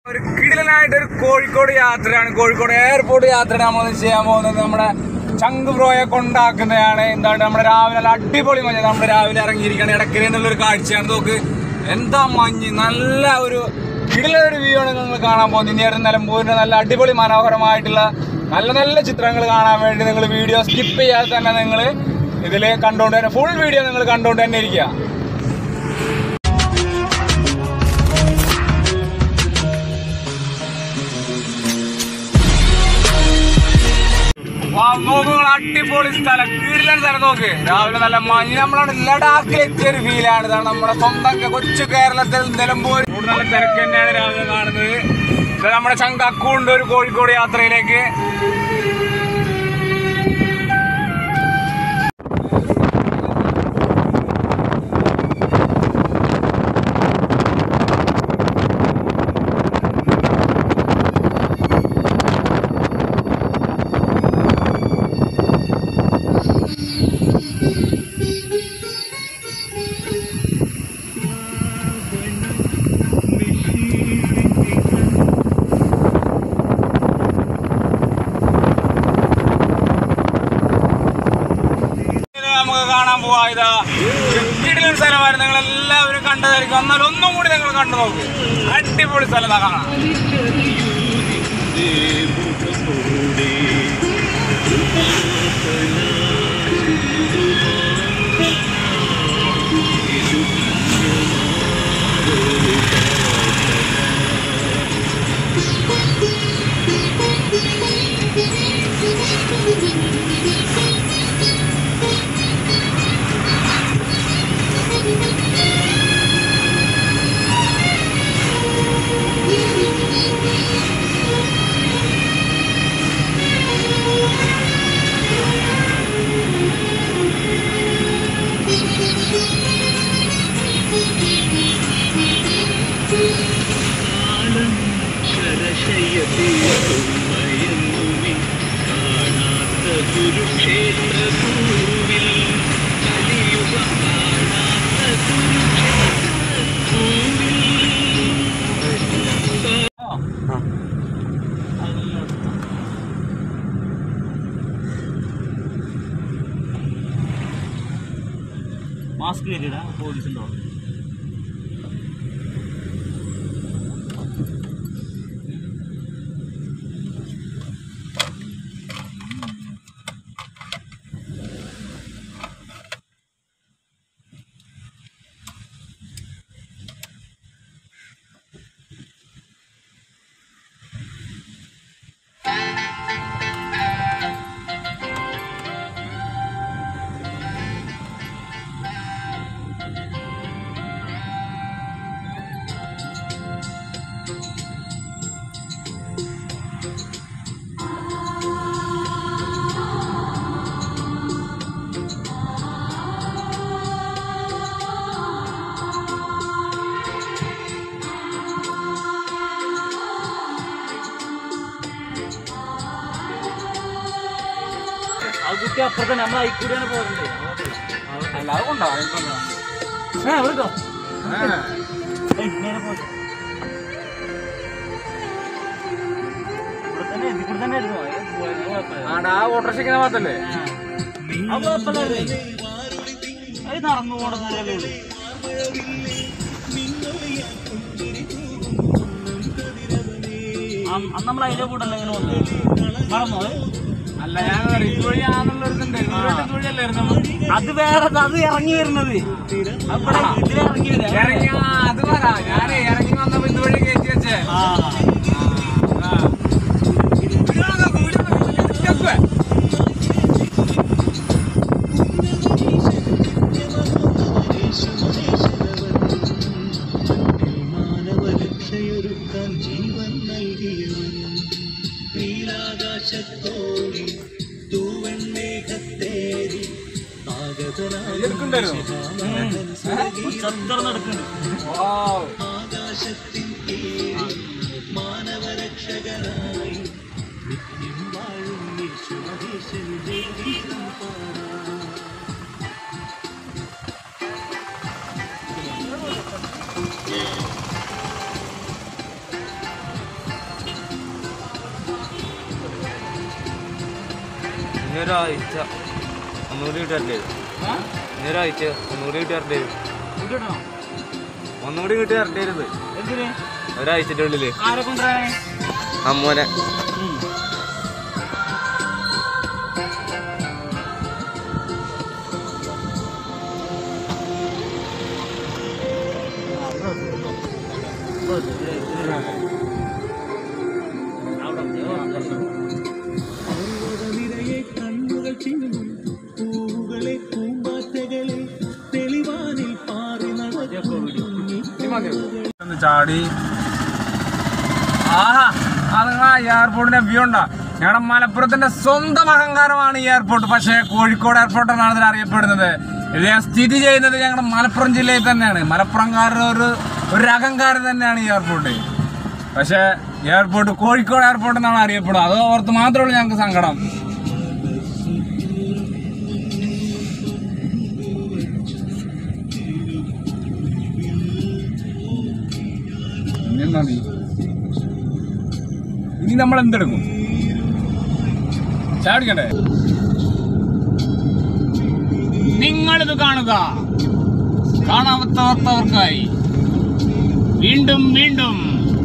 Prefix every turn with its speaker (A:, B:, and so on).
A: ഒരു കിടിലനായിട്ട് ഒരു കോഴിക്കോട് യാത്രയാണ് കോഴിക്കോട് എയർപോർട്ട് യാത്രയാണ് നമ്മൾ ചെയ്യാൻ പോകുന്നത് നമ്മുടെ ചങ്ക് ബ്രോയെ കൊണ്ടാക്കുന്നതാണ് എന്താണ് നമ്മുടെ രാവിലെ നല്ല അടിപൊളി മഞ്ഞ് നമ്മുടെ രാവിലെ ഇറങ്ങിയിരിക്കുകയാണ് ഇടക്കര എന്നുള്ള ഒരു കാഴ്ചയാണ് നോക്ക് എന്താ മഞ്ഞ് നല്ല ഒരു കിടിലൊരു ഒരു വ്യൂ ആണ് നിങ്ങൾ കാണാൻ പോകുന്നത് ഇനി അടുത്ത് നിലമ്പൂരിന്റെ നല്ല അടിപൊളി മനോഹരമായിട്ടുള്ള നല്ല നല്ല ചിത്രങ്ങൾ കാണാൻ വേണ്ടി നിങ്ങൾ വീഡിയോ സ്കിപ്പ് ചെയ്യാതെ തന്നെ നിങ്ങൾ ഇതിൽ കണ്ടുകൊണ്ട് തന്നെ ഫുൾ വീഡിയോ നിങ്ങൾ കണ്ടുകൊണ്ട് തന്നെ ഇരിക്കുക വാ, നോക്ക് നിങ്ങൾ അടിപൊളി സ്ഥലം കീഴിലാണ് സ്ഥലം നോക്ക് രാവിലെ നല്ല മഞ്ഞ് നമ്മളാണ് ലഡാക്കിൽ എത്തിയ ഒരു ഫീലാണ് ഇതാണ് നമ്മുടെ സ്വന്തം കെ- കൊച്ചു കേരളത്തിൽ നിലമ്പൂർ ഇവിടെ നല്ല തിരക്ക് തന്നെയാണ് രാവിലെ കാണുന്നത് ഇത് നമ്മുടെ ചങ്കക്കുണ്ട് ഒരു കോഴിക്കോട് യാത്രയിലേക്ക് ഇത് നമുക്ക് കാണാൻ പോവാ ഇതാ കിടിലൻ സ്ഥലമായിരുന്നു നിങ്ങൾ എല്ലാവരും കണ്ടതായിരിക്കും എന്നാൽ ഒന്നും കൂടി നിങ്ങൾ കണ്ടു നോക്ക് അടിപൊളി സ്ഥലം ഇതാ കാണാം
B: മാസ്ക് കയറ്റിടാ പോലീസുണ്ടോ ആ കുട്ടി അപ്പുറത്തെ നമ്മൾ അയിക്കൂടിയാണ് പോകുന്നത്
A: അല്ലാതെ കൊണ്ടാവും
B: ആ വിളിക്കോ ഏയ്, നേരെ പോ. ഇവിടെ തന്നെ ഇതിൽ കൂടെ തന്നെ ആയിരുന്നു. അത് പോയത് കുഴപ്പമില്ല.
A: ആടാ ഓട്ടോറിക്ഷയ്ക്ക് ഭാഗത്തല്ലേ
B: ആ. അത് കുഴപ്പമില്ലായിരുന്നു. അത് നടന്നു പോണ ദൂരമല്ലേ ഉള്ളൂ അന്ന് അന്ന് നമ്മൾ അതിലെ കൂടെ ഇങ്ങനെ വന്നത് മറന്നോ അത്?
A: അല്ല ഞാൻ ഇതുവഴി ആണെന്നുള്ളൊരിതുണ്ട് ഇതുവഴിയല്ലായിരുന്നു
B: അത് വേറെ അത് ഇറങ്ങി വരുന്നത് അവിടെ ഇതിലെ ഇറങ്ങി വരാ
A: ഇറങ്ങി ആ, അത് പറ ഞാനേ ഇറങ്ങി വന്നപ്പോ ഇതുവഴി കയറ്റി വെച്ചേ
B: ആ
A: ആ. വീടാണോ? വീടാണോ? ഇതൊക്കെ.
C: മാനവരക്ഷയൊരുക്കാൻ ജീവൻ നൽകിയവൻ നീലാകാശത്തോടി തൂവെണ്ണേകത്തേരി
A: എടുക്കണ്ടായിരുന്നോ?
B: ചത്തർ നടക്കുന്നുണ്ട്
A: Wow.
C: ആകാശത്തിൻ കീഴിൽ മാനവരക്ഷകനായി നിത്യം വാഴും യേശുമഹേശൻ ജയഗീതം പാടാം
B: ഇനി ഒരാഴ്ച ഒന്നുകൂടി കിട്ടാറില്ലേ ഇനി ഒരാഴ്ച ഒന്നുകൂടി കിട്ടാറില്ലേ ഒന്നുകൂടി കിട്ടി ഇറട്ടിയത്
A: എന്തിന്
B: ഒരാഴ്ചന്റെ ഉള്ളില്
A: ആരെ കൊണ്ടുവരാൻ
B: അമ്മോനെ
C: നിറയെ കണ്ണുകൾ ചിന്നും പൂവുകളെ പൂമ്പാറ്റകളെ തെളിവാനിൽ പാറി
A: ഒന്ന് ചാടി ആഹാ അത് ആ എയർപോർട്ടിന്റെ വ്യൂ ഉണ്ടാ ഞങ്ങളുടെ മലപ്പുറത്തിന്റെ സ്വന്തം അഹങ്കാരമാണ് ഈ എയർപോർട്ട് പക്ഷേ കോഴിക്കോട് എയർപോർട്ട് എന്നാണ് ഇതിൽ അറിയപ്പെടുന്നത് ഇത് സ്ഥിതി ചെയ്യുന്നത് ഞങ്ങളുടെ മലപ്പുറം ജില്ലയിൽ തന്നെയാണ് മലപ്പുറംകാരുടെ ഒരു ഒരു അഹങ്കാരം തന്നെയാണ് ഈ എയർപോർട്ട് പക്ഷേ എയർപോർട്ട് കോഴിക്കോട് എയർപോർട്ട് എന്നാണ് അറിയപ്പെടുന്നത് അത് ഓർത്ത് മാത്രമേ ഉള്ളൂ ഞങ്ങൾക്ക് സങ്കടം ഇനി ഇനി നമ്മൾ എന്തെടുക്കും ചാടിക്കണ്ടേ നിങ്ങളിത് കാണുക കാണാത്തവർക്കായി വീണ്ടും വീണ്ടും